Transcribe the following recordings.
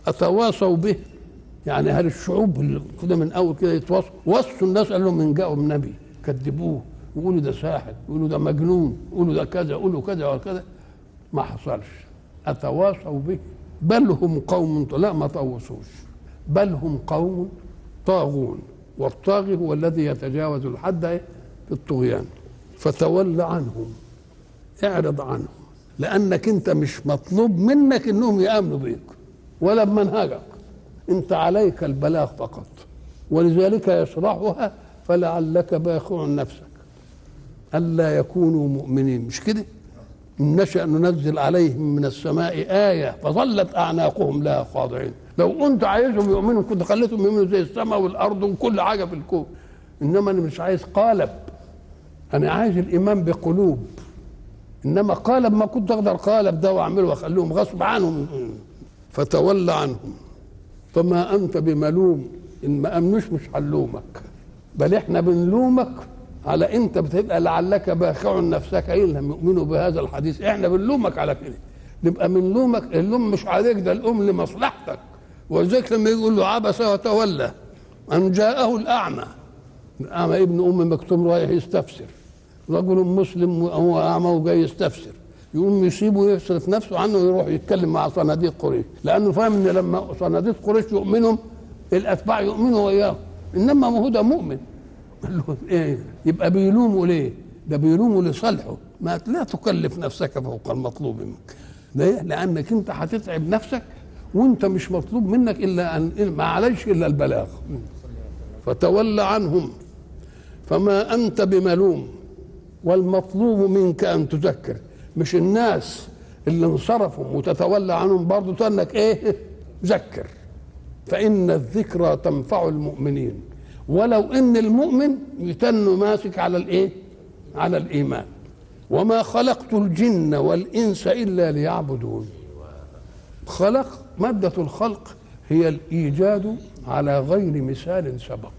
اتواصوا به يعني هل الشعوب اللي كده من اول كده يتواصوا وصوا الناس قال لهم ان جاءوا من نبي كذبوه يقولوا ده ساحر يقولوا ده مجنون يقولوا ده كذا يقولوا كذا وكذا ما حصلش اتواصوا به بل هم قوم لا ما طوسوش بل هم قوم طاغون والطاغي هو الذي يتجاوز الحد في الطغيان فتول عنهم اعرض عنهم لانك انت مش مطلوب منك انهم يامنوا بيك ولا بمنهجك انت عليك البلاغ فقط ولذلك يشرحها فلعلك باخع نفسك الا يكونوا مؤمنين مش كده إن نشأ ننزل عليهم من السماء آية فظلت أعناقهم لها خاضعين لو أنت عايزهم يؤمنوا كنت خليتهم يؤمنوا زي السماء والأرض وكل حاجة في الكون إنما أنا مش عايز قالب أنا عايز الإيمان بقلوب إنما قالب ما كنت أقدر قالب ده وأعمله وأخليهم غصب عنهم فتولى عنهم فما أنت بملوم إن ما أمنوش مش هنلومك بل إحنا بنلومك على انت بتبقى لعلك باخع نفسك ان لم يؤمنوا بهذا الحديث احنا بنلومك على كده نبقى بنلومك اللوم مش عليك ده اللوم لمصلحتك ولذلك لما يقول له عبس وتولى ان جاءه الاعمى الاعمى ابن ام مكتوم رايح يستفسر رجل مسلم وهو اعمى وجاي يستفسر يقوم يسيبه يصرف نفسه عنه ويروح يتكلم مع صناديق قريش لانه فاهم ان لما صناديق قريش يؤمنهم الاتباع يؤمنوا وياه انما ما هو ده مؤمن قال له ايه يبقى بيلوموا ليه ده بيلوموا لصالحه ما لا تكلف نفسك فوق المطلوب منك ليه لانك انت هتتعب نفسك وانت مش مطلوب منك الا ان ما عليش الا البلاغ فتول عنهم فما انت بملوم والمطلوب منك ان تذكر مش الناس اللي انصرفوا وتتولى عنهم برضه انك ايه ذكر فان الذكرى تنفع المؤمنين ولو ان المؤمن يتن ماسك على الايه على الايمان وما خلقت الجن والانس الا ليعبدون خلق ماده الخلق هي الايجاد على غير مثال سبق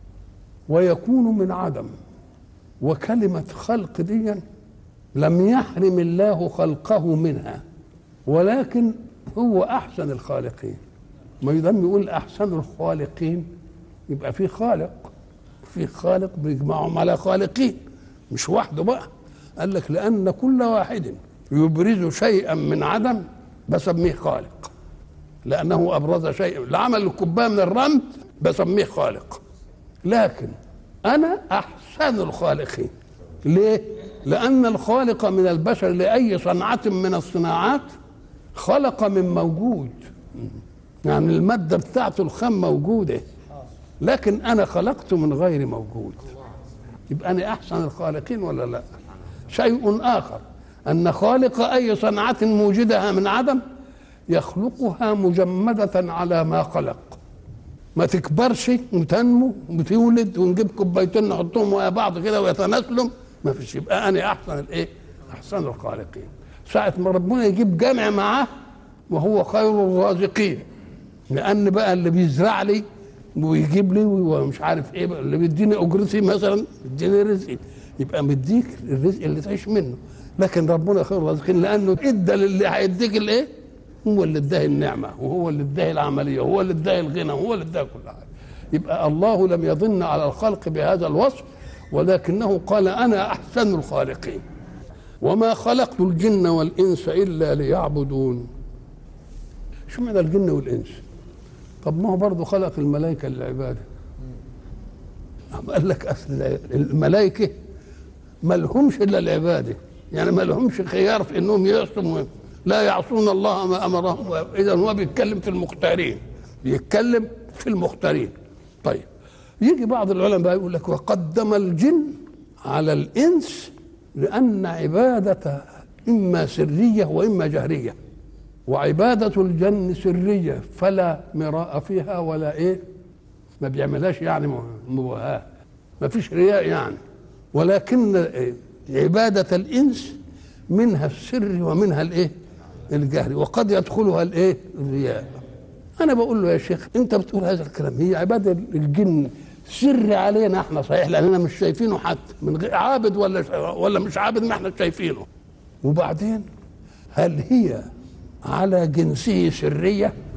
ويكون من عدم وكلمه خلق دي لم يحرم الله خلقه منها ولكن هو احسن الخالقين ما يدام يقول احسن الخالقين يبقى في خالق في خالق بيجمعهم على خالقين مش وحده بقى قال لك لان كل واحد يبرز شيئا من عدم بسميه خالق لانه ابرز شيئا لعمل الكوبايه من الرمل بسميه خالق لكن انا احسن الخالقين ليه لان الخالق من البشر لاي صنعه من الصناعات خلق من موجود يعني الماده بتاعته الخام موجوده لكن انا خلقت من غير موجود يبقى انا احسن الخالقين ولا لا شيء اخر ان خالق اي صنعه موجدها من عدم يخلقها مجمده على ما خلق ما تكبرش وتنمو وتولد ونجيب كوبايتين نحطهم ويا بعض كده ويتناسلوا ما فيش يبقى انا احسن الايه احسن الخالقين ساعه ما ربنا يجيب جمع معاه وهو خير الرازقين لان بقى اللي بيزرع لي ويجيب لي ومش عارف ايه بقى اللي بيديني اجرتي مثلا يديني رزقي يبقى مديك الرزق اللي تعيش منه لكن ربنا خير الرازقين لانه ادى للي هيديك الايه هو اللي اداه النعمه وهو اللي اداه العمليه وهو اللي اداه الغنى وهو اللي اداه كل حاجه يبقى الله لم يظن على الخلق بهذا الوصف ولكنه قال انا احسن الخالقين وما خلقت الجن والانس الا ليعبدون شو معنى الجن والانس طب ما هو برضه خلق الملائكه للعباده قال لك اصل الملائكه ما لهمش الا العباده يعني ما لهمش خيار في انهم يعصوا لا يعصون الله ما امرهم اذا هو بيتكلم في المختارين بيتكلم في المختارين طيب يجي بعض العلماء يقول لك وقدم الجن على الانس لان عباده اما سريه واما جهريه وعبادة الجن سرية فلا مراء فيها ولا إيه ما بيعملهاش يعني مباهاة ما فيش رياء يعني ولكن عبادة الإنس منها السر ومنها الإيه الجهر وقد يدخلها الإيه الرياء أنا بقول له يا شيخ أنت بتقول هذا الكلام هي عبادة الجن سر علينا احنا صحيح لاننا مش شايفينه حتى من غير عابد ولا ولا مش عابد ما احنا شايفينه وبعدين هل هي على جنسه سريه